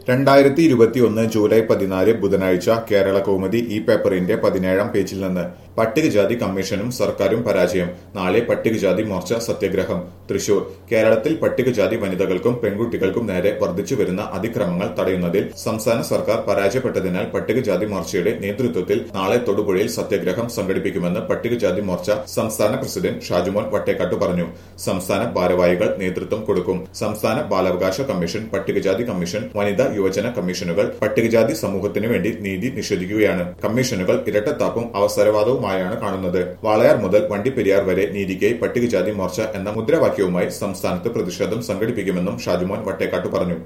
രണ്ടായിരത്തി ഇരുപത്തിയൊന്ന് ജൂലൈ പതിനാല് ബുധനാഴ്ച കേരള കൗമുദി ഈ പേപ്പറിന്റെ പതിനേഴാം പേജിൽ നിന്ന് പട്ടികജാതി കമ്മീഷനും സർക്കാരും പരാജയം നാളെ പട്ടികജാതി മോർച്ച സത്യാഗ്രഹം തൃശൂർ കേരളത്തിൽ പട്ടികജാതി വനിതകൾക്കും പെൺകുട്ടികൾക്കും നേരെ വർദ്ധിച്ചു വരുന്ന അതിക്രമങ്ങൾ തടയുന്നതിൽ സംസ്ഥാന സർക്കാർ പരാജയപ്പെട്ടതിനാൽ പട്ടികജാതി മോർച്ചയുടെ നേതൃത്വത്തിൽ നാളെ തൊടുപുഴയിൽ സത്യാഗ്രഹം സംഘടിപ്പിക്കുമെന്ന് പട്ടികജാതി മോർച്ച സംസ്ഥാന പ്രസിഡന്റ് ഷാജുമോൻ വട്ടേക്കാട്ട് പറഞ്ഞു സംസ്ഥാന ഭാരവാഹികൾ നേതൃത്വം കൊടുക്കും സംസ്ഥാന ബാലാവകാശ കമ്മീഷൻ പട്ടികജാതി കമ്മീഷൻ വനിതാ യുവജന കമ്മീഷനുകൾ പട്ടികജാതി സമൂഹത്തിനു വേണ്ടി നീതി നിഷേധിക്കുകയാണ് കമ്മീഷനുകൾ ഇരട്ടത്താപ്പും അവസരവാദവുമായാണ് കാണുന്നത് വാളയാർ മുതൽ വണ്ടിപ്പെരിയാർ വരെ നീതിക്കായി പട്ടികജാതി മോർച്ച എന്ന മുദ്രാവാക്യവുമായി സംസ്ഥാനത്ത് പ്രതിഷേധം സംഘടിപ്പിക്കുമെന്നും ഷാജുമോൻ വട്ടേക്കാട്ട് പറഞ്ഞു